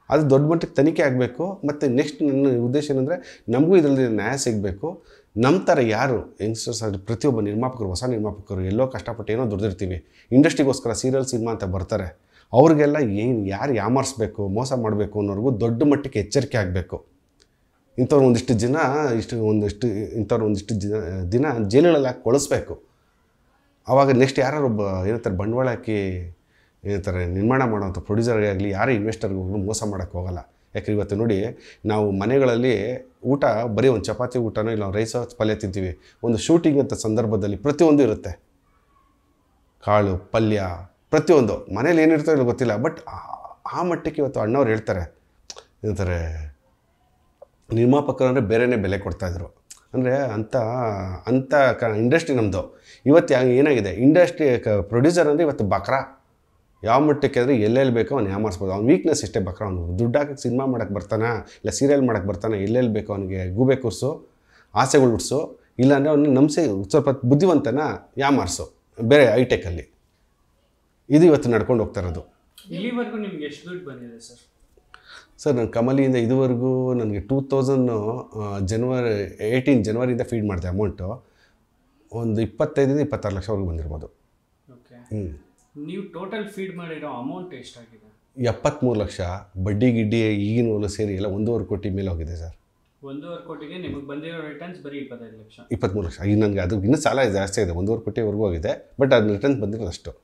ಅದು ದೊಡ್ಡ ಮಟ್ಟಕ್ಕೆ ತನಿಖೆ ಆಗಬೇಕು ಮತ್ತು ನೆಕ್ಸ್ಟ್ ನನ್ನ ಉದ್ದೇಶ ಏನಂದರೆ ನಮಗೂ ಇದರಲ್ಲಿ ನ್ಯಾಯ ಸಿಗಬೇಕು ನಮ್ಮ ಥರ ಯಾರು ಯಂಗ್ಸ್ಟರ್ಸ್ ಆಗಲಿ ಪ್ರತಿಯೊಬ್ಬ ನಿರ್ಮಾಪಕರು ಹೊಸ ನಿರ್ಮಾಪಕರು ಎಲ್ಲೋ ಕಷ್ಟಪಟ್ಟು ಏನೋ ದುಡ್ದಿರ್ತೀವಿ ಇಂಡಸ್ಟ್ರಿಗೋಸ್ಕರ ಸೀರಿಯಲ್ ಸಿನಿಮಾ ಅಂತ ಬರ್ತಾರೆ ಅವ್ರಿಗೆಲ್ಲ ಏನು ಯಾರು ಯಾಮಾರಿಸ್ಬೇಕು ಮೋಸ ಮಾಡಬೇಕು ಅನ್ನೋರ್ಗೂ ದೊಡ್ಡ ಮಟ್ಟಕ್ಕೆ ಎಚ್ಚರಿಕೆ ಆಗಬೇಕು ಇಂಥವ್ರು ಒಂದಿಷ್ಟು ಜನ ಇಷ್ಟು ಒಂದಿಷ್ಟು ಇಂಥವ್ರು ಒಂದಿಷ್ಟು ಜನ ದಿನ ಜೈಲುಗಳಲ್ಲಿ ಹಾಕಿ ಕೊಳಿಸ್ಬೇಕು ಆವಾಗ ನೆಕ್ಸ್ಟ್ ಯಾರು ಒಬ್ಬ ಏನಂತಾರೆ ಬಂಡವಾಳ ಹಾಕಿ ಏನಂತಾರೆ ನಿರ್ಮಾಣ ಮಾಡೋಂಥ ಪ್ರೊಡ್ಯೂಸರ್ಗೆ ಆಗಲಿ ಯಾರೇ ಇನ್ವೆಸ್ಟರ್ಗೆ ಹೋಗಲು ಮೋಸ ಮಾಡೋಕ್ಕೆ ಹೋಗಲ್ಲ ಯಾಕಂದ್ರೆ ಇವತ್ತು ನೋಡಿ ನಾವು ಮನೆಗಳಲ್ಲಿ ಊಟ ಬರೀ ಒಂದು ಚಪಾತಿ ಊಟನೋ ಇಲ್ಲ ರೈಸೋ ಪಲ್ಯ ತಿಂತೀವಿ ಒಂದು ಶೂಟಿಂಗ್ ಅಂತ ಸಂದರ್ಭದಲ್ಲಿ ಪ್ರತಿಯೊಂದು ಇರುತ್ತೆ ಕಾಳು ಪಲ್ಯ ಪ್ರತಿಯೊಂದು ಮನೇಲಿ ಏನಿರ್ತೋ ಇಲ್ಲ ಗೊತ್ತಿಲ್ಲ ಬಟ್ ಆ ಮಟ್ಟಕ್ಕೆ ಇವತ್ತು ಅಣ್ಣವ್ರು ಹೇಳ್ತಾರೆ ಏನಂತಾರೆ ನಿರ್ಮಾಪಕರು ಅಂದರೆ ಬೇರೆಯೇ ಬೆಲೆ ಕೊಡ್ತಾಯಿದ್ರು ಅಂದರೆ ಅಂಥ ಅಂಥ ಕ ಇಂಡಸ್ಟ್ರಿ ನಮ್ಮದು ಇವತ್ತು ಯಾ ಏನಾಗಿದೆ ಇಂಡಸ್ಟ್ರಿ ಕ ಪ್ರೊಡ್ಯೂಸರ್ ಅಂದರೆ ಇವತ್ತು ಬಕ್ರಾ ಯಾವ ಮಟ್ಟಕ್ಕೆ ಅಂದರೆ ಎಲ್ಲೆಲ್ಲಿ ಬೇಕೋ ಅವ್ನು ಯಾಮಾರಿಸ್ಬೋದು ಅವ್ನ ವೀಕ್ನೆಸ್ ಇಷ್ಟೇ ಬಕ್ರಾ ಅವನು ದುಡ್ಡು ಹಾಕಕ್ಕೆ ಸಿನಿಮಾ ಮಾಡೋಕ್ಕೆ ಬರ್ತಾನೆ ಇಲ್ಲ ಸೀರಿಯಲ್ ಮಾಡೋಕ್ಕೆ ಬರ್ತಾನೆ ಎಲ್ಲೆಲ್ಲಿ ಬೇಕೋ ಅವನಿಗೆ ಗೂಬೆ ಕೂರಿಸು ಆಸೆಗಳು ಹುಡ್ಸು ಇಲ್ಲಾಂದರೆ ಅವನು ನಂಬಿಸಿ ಸ್ವಲ್ಪ ಬುದ್ಧಿವಂತನ ಯಾಮಾರಿಸು ಬೇರೆ ಐಟೆಕಲ್ಲಿ ಇದು ಇವತ್ತು ನಡ್ಕೊಂಡು ಹೋಗ್ತಾ ಇರೋದು ಇಲ್ಲಿವರೆಗೂ ನಿಮ್ಗೆ ಎಷ್ಟು ದುಡ್ಡು ಬಂದಿದೆ ಸರ್ ಸರ್ ನಾನು ಕಮಲಿಯಿಂದ ಇದುವರೆಗೂ ನನಗೆ ಟೂ ತೌಸಂಡ್ ಜನವರಿ ಏಯ್ಟೀನ್ ಜನವರಿಯಿಂದ ಫೀಡ್ ಮಾಡಿದೆ ಅಮೌಂಟು ಒಂದು ಇಪ್ಪತ್ತೈದರಿಂದ ಇಪ್ಪತ್ತಾರು ಲಕ್ಷವರೆಗೂ ಬಂದಿರ್ಬೋದು ಓಕೆ ಹ್ಞೂ ನೀವು ಟೋಟಲ್ ಫೀಡ್ ಮಾಡಿರೋ ಅಮೌಂಟ್ ಎಷ್ಟಾಗಿದೆ ಎಪ್ಪತ್ತ್ಮೂರು ಲಕ್ಷ ಬಡ್ಡಿ ಗಿಡ್ಡಿ ಈಗಿನ ಒಂದು ಸೇರಿ ಎಲ್ಲ ಒಂದೂವರೆ ಕೋಟಿ ಮೇಲೆ ಹೋಗಿದೆ ಸರ್ ಒಂದೂವರೆ ಕೋಟಿಗೆ ನಿಮಗೆ ಬಂದಿರೋ ರಿಟರ್ನ್ಸ್ ಬರೀ ಇಪ್ಪತ್ತೈದು ಲಕ್ಷ ಇಪ್ಪತ್ತ್ಮೂರು ಲಕ್ಷ ಈಗ ನನಗೆ ಅದು ಇನ್ನೂ ಸಾಲ ಜಾಸ್ತಿ ಇದೆ ಒಂದೂವರೆ ಕೋಟಿವರೆಗೂ ಹೋಗಿದೆ ಬಟ್ ಅದು ರಿಟರ್ನ್ಸ್ ಬಂದಿರೋದು ಅಷ್ಟು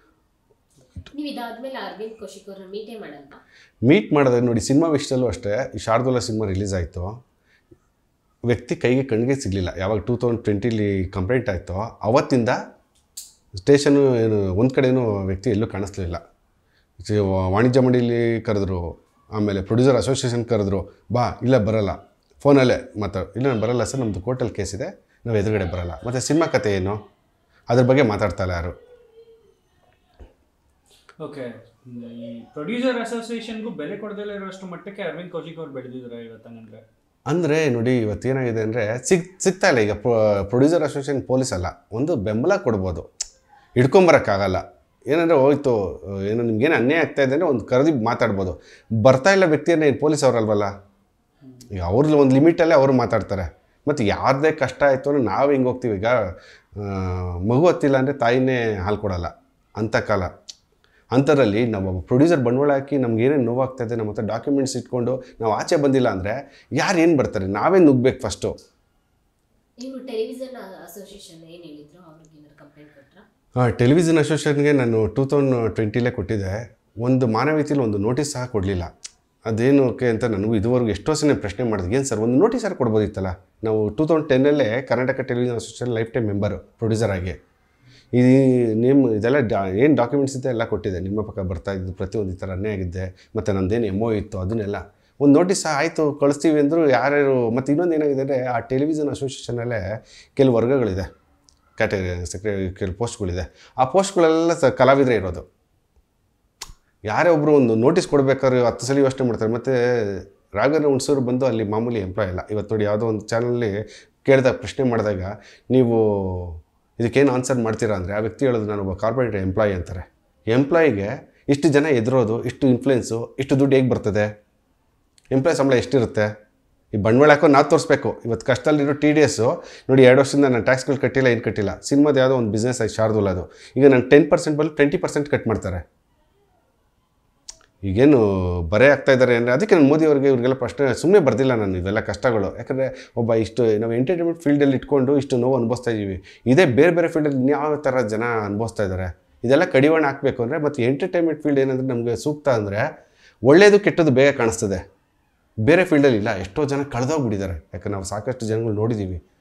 ನೀವು ಇದಾದ್ಮೇಲೆ ಅರವಿಂದ್ ಕೌಶಿಕ್ ಅವ್ರನ್ನ ಮೀಟೇ ಮಾಡಲ್ವಾ ಮೀಟ್ ಮಾಡಿದ್ರೆ ನೋಡಿ ಸಿನಿಮಾ ವಿಷಯದಲ್ಲೂ ಅಷ್ಟೇ ಈ ಶಾರ್ದೂಲ ಸಿನಿಮಾ ರಿಲೀಸ್ ಆಯಿತು ವ್ಯಕ್ತಿ ಕೈಗೆ ಕಣ್ಣಿಗೆ ಸಿಗಲಿಲ್ಲ ಯಾವಾಗ ಟೂ ತೌಸಂಡ್ ಟ್ವೆಂಟಿಲಿ ಕಂಪ್ಲೇಂಟ್ ಆಯಿತು ಅವತ್ತಿಂದ ಸ್ಟೇಷನು ಏನು ಒಂದು ಕಡೆನೂ ವ್ಯಕ್ತಿ ಎಲ್ಲೂ ಕಾಣಿಸ್ಲಿಲ್ಲ ಇದು ವಾಣಿಜ್ಯ ಮಂಡಳಿ ಕರೆದ್ರು ಆಮೇಲೆ ಪ್ರೊಡ್ಯೂಸರ್ ಅಸೋಸಿಯೇಷನ್ ಕರೆದ್ರು ಬಾ ಇಲ್ಲ ಬರಲ್ಲ ಫೋನಲ್ಲೇ ಮಾತಾ ಇಲ್ಲ ನಾನು ಬರಲ್ಲ ಸರ್ ನಮ್ಮದು ಕೋರ್ಟಲ್ಲಿ ಕೇಸ್ ಇದೆ ನಾವು ಎದುರುಗಡೆ ಬರಲ್ಲ ಮತ್ತು ಸಿನಿಮಾ ಕತೆ ಏನು ಅದ್ರ ಬಗ್ಗೆ ಮಾತಾಡ್ತಾ ಇಲ್ಲ ಯಾರು ಓಕೆ ಈ ಪ್ರೊಡ್ಯೂಸರ್ ಅಸೋಸಿಯೇಷನ್ಗೂ ಬೆಲೆ ಕೊಡದಲ್ಲೇ ಇರೋಷ್ಟು ಮಟ್ಟಕ್ಕೆ ಅರವಿಂದ್ ಕೌಶಿಕ್ ಅವ್ರು ಬೆಳೆದಿದ್ದಾರೆ ಇವತ್ತಂಗಂದ್ರೆ ಅಂದರೆ ನೋಡಿ ಇವತ್ತೇನಾಗಿದೆ ಅಂದರೆ ಸಿಗ್ ಸಿಗ್ತಾ ಇಲ್ಲ ಈಗ ಪ್ರೊಡ್ಯೂಸರ್ ಅಸೋಸಿಯೇಷನ್ ಪೊಲೀಸ್ ಅಲ್ಲ ಒಂದು ಬೆಂಬಲ ಕೊಡ್ಬೋದು ಹಿಡ್ಕೊಂಬರೋಕ್ಕಾಗಲ್ಲ ಏನಂದರೆ ಹೋಯ್ತು ಏನೋ ನಿಮ್ಗೇನು ಅನ್ಯಾಯ ಆಗ್ತಾ ಇದೆ ಅಂದರೆ ಒಂದು ಕರೆದಿ ಮಾತಾಡ್ಬೋದು ಬರ್ತಾ ಇಲ್ಲ ವ್ಯಕ್ತಿಯನ್ನ ಏನು ಪೊಲೀಸ್ ಅವರಲ್ವಲ್ಲ ಈಗ ಅವ್ರಲ್ಲಿ ಒಂದು ಲಿಮಿಟಲ್ಲೇ ಅವರು ಮಾತಾಡ್ತಾರೆ ಮತ್ತು ಯಾರದೇ ಕಷ್ಟ ಆಯಿತು ಅಂದರೆ ನಾವು ಹಿಂಗೆ ಹೋಗ್ತೀವಿ ಈಗ ಆ, ಮಗು ಹೊತ್ತಿಲ್ಲ ಅಂದರೆ ತಾಯಿನೇ ಹಾಲು ಕೊಡಲ್ಲ ಅಂಥ ಕಾಲ ಅಂಥದ್ರಲ್ಲಿ ನಾವು ಪ್ರೊಡ್ಯೂಸರ್ ಬಂಡವಾಳ ಹಾಕಿ ನಮ್ಗೆ ಏನೇನು ನೋವಾಗ್ತಾ ಇದೆ ನಮ್ಮ ಹತ್ರ ಡಾಕ್ಯುಮೆಂಟ್ಸ್ ಇಟ್ಕೊಂಡು ನಾವು ಆಚೆ ಬಂದಿಲ್ಲ ಅಂದರೆ ಯಾರು ಏನು ಬರ್ತಾರೆ ನಾವೇ ನುಗ್ಬೇಕು ಫಸ್ಟು ನೀವು ಟೆಲಿವಿಷನ್ ಅಸೋಸಿಯೇಷನ್ ಏನು ಹೇಳಿದ್ರು ಅವ್ರಿಗೆ ಏನಾದ್ರು ಕಂಪ್ಲೇಂಟ್ ಕೊಟ್ರಾ ಟೆಲಿವಿಷನ್ ಅಸೋಸಿಯೇಷನ್ಗೆ ನಾನು ಟೂ ತೌಸಂಡ್ ಟ್ವೆಂಟಿಲೇ ಕೊಟ್ಟಿದ್ದೆ ಒಂದು ಮಾನವೀಯತೆಯಲ್ಲಿ ಒಂದು ನೋಟಿಸ್ ಸಹ ಕೊಡಲಿಲ್ಲ ಅದೇನಕ್ಕೆ ಅಂತ ನನಗೂ ಇದುವರೆಗೂ ಎಷ್ಟೋ ಸಲ ಪ್ರಶ್ನೆ ಮಾಡಿದೆ ಏನು ಸರ್ ಒಂದು ನೋಟಿಸ್ ಯಾರು ಕೊಡ್ಬೋದಿತ್ತಲ್ಲ ನಾವು ಟೂ ತೌಸಂಡ್ ಟೆನ್ನಲ್ಲೇ Karnataka television association life time member producer ಆಗಿ ಈ ನೇಮ್ ಇದೆಲ್ಲ ಡಾ ಏನು ಡಾಕ್ಯುಮೆಂಟ್ಸ್ ಇದೆ ಎಲ್ಲ ಕೊಟ್ಟಿದೆ ನಿಮ್ಮ ಪಕ್ಕ ಬರ್ತಾ ಇದ್ದು ಪ್ರತಿಯೊಂದು ಈ ಥರ ಅನ್ಯಾಯ ಆಗಿದ್ದೆ ಮತ್ತು ನಂದೇನು ಎಮ್ ಒ ಇತ್ತು ಅದನ್ನೆಲ್ಲ ಒಂದು ನೋಟಿಸ್ ಆಯಿತು ಕಳಿಸ್ತೀವಿ ಅಂದರು ಯಾರ್ಯಾರು ಮತ್ತು ಇನ್ನೊಂದು ಏನಾಗಿದೆ ಅಂದರೆ ಆ ಟೆಲಿವಿಷನ್ ಅಸೋಸಿಯೇಷನಲ್ಲೇ ಕೆಲವು ವರ್ಗಗಳಿದೆ ಕ್ಯಾಟಗರಿ ಸೆಕ್ರೆ ಕೆಲವು ಪೋಸ್ಟ್ಗಳಿದೆ ಆ ಪೋಸ್ಟ್ಗಳೆಲ್ಲ ಸ ಕಲಾವಿದರೇ ಇರೋದು ಯಾರೇ ಒಬ್ಬರು ಒಂದು ನೋಟಿಸ್ ಕೊಡಬೇಕಾದ್ರೆ ಹತ್ತು ಸಲ ಯೋಚನೆ ಮಾಡ್ತಾರೆ ಮತ್ತು ರಾಘವೇಂದ್ರ ಹುಣಸೂರು ಬಂದು ಅಲ್ಲಿ ಮಾಮೂಲಿ ಎಂಪ್ಲಾಯ್ ಇಲ್ಲ ಇವತ್ತು ನೋಡಿ ಯಾವುದೋ ಒಂದು ಚಾನಲಲ್ಲಿ ಕೇಳಿದಾಗ ಪ್ರಶ್ನೆ ಮಾಡಿದಾಗ ನೀವು ಇದಕ್ಕೇನು ಆನ್ಸರ್ ಮಾಡ್ತೀರಾ ಅಂದರೆ ಆ ವ್ಯಕ್ತಿ ಹೇಳೋದು ನಾನು ಒಬ್ಬ ಕಾರ್ಪೊರೇಟ್ ಎಂಪ್ಲಾಯಿ ಅಂತಾರೆ ಎಂಪ್ಲಾಯಿಗೆ ಇಷ್ಟು ಜನ ಎದುರೋದು ಇಷ್ಟು ಇನ್ಫ್ಲುಯೆನ್ಸು ಇಷ್ಟು ದುಡ್ಡು ಹೇಗೆ ಬರ್ತದೆ ಎಂಪ್ಲಾಯ್ ಸಂಬಳ ಎಷ್ಟಿರುತ್ತೆ ಈ ಬಂಡವಾಳ ಹಾಕೋ ನಾವು ತೋರಿಸ್ಬೇಕು ಇವತ್ತು ಕಷ್ಟದಲ್ಲಿರೋ ಟಿ ಡಿ ಎಸ್ಸು ನೋಡಿ ಎರಡು ವರ್ಷದಿಂದ ನಾನು ಟ್ಯಾಕ್ಸ್ಗಳು ಕಟ್ಟಿಲ್ಲ ಏನು ಕಟ್ಟಿಲ್ಲ ಸಿನಿಮಾದ ಯಾವುದೋ ಒಂದು ಬಿಸ್ನೆಸ್ ಆಯ್ತು ಶಾರ್ದೂಲ್ ಅದು ಈಗ ನಾನು ಟೆನ್ ಪರ್ಸೆಂಟ್ ಬಲ್ಲಿ ಟ್ವೆಂಟಿ ಪರ್ಸೆಂಟ್ ಕಟ್ ಮಾಡ್ತಾರೆ ಈಗೇನು ಬರೇ ಆಗ್ತಾ ಇದ್ದಾರೆ ಅಂದರೆ ಅದಕ್ಕೆ ನಾನು ಮೋದಿ ಅವ್ರಿಗೆ ಇವ್ರಿಗೆಲ್ಲ ಪ್ರಶ್ನೆ ಸುಮ್ಮನೆ ಬರ್ದಿಲ್ಲ ನಾನು ಇವೆಲ್ಲ ಕಷ್ಟಗಳು ಯಾಕಂದರೆ ಒಬ್ಬ ಇಷ್ಟು ನಾವು ಎಂಟರ್ಟೈನ್ಮೆಂಟ್ ಫೀಲ್ಡಲ್ಲಿ ಇಟ್ಕೊಂಡು ಇಷ್ಟು ನೋವು ಅನುಭವಿಸ್ತಾ ಇದ್ದೀವಿ ಇದೇ ಬೇರೆ ಬೇರೆ ಫೀಲ್ಡಲ್ಲಿ ಇನ್ಯಾವ ಥರ ಜನ ಅನುಭವಿಸ್ತಾ ಇದ್ದಾರೆ ಇದೆಲ್ಲ ಕಡಿವಾಣ ಹಾಕಬೇಕು ಅಂದರೆ ಮತ್ತು ಎಂಟರ್ಟೈನ್ಮೆಂಟ್ ಫೀಲ್ಡ್ ಏನಂದರೆ ನಮಗೆ ಸೂಕ್ತ ಅಂದರೆ ಒಳ್ಳೆಯದು ಕೆಟ್ಟದ್ದು ಬೇಗ ಕಾಣಿಸ್ತದೆ ಬೇರೆ ಫೀಲ್ಡಲ್ಲಿ ಇಲ್ಲ ಎಷ್ಟೋ ಜನ ಕಳೆದೋಗ್ಬಿಟ್ಟಿದ್ದಾರೆ ಯಾಕಂದ್ರೆ ನಾವು ಸಾಕಷ್ಟು ಜನಗಳು ನೋಡಿದ್ದೀವಿ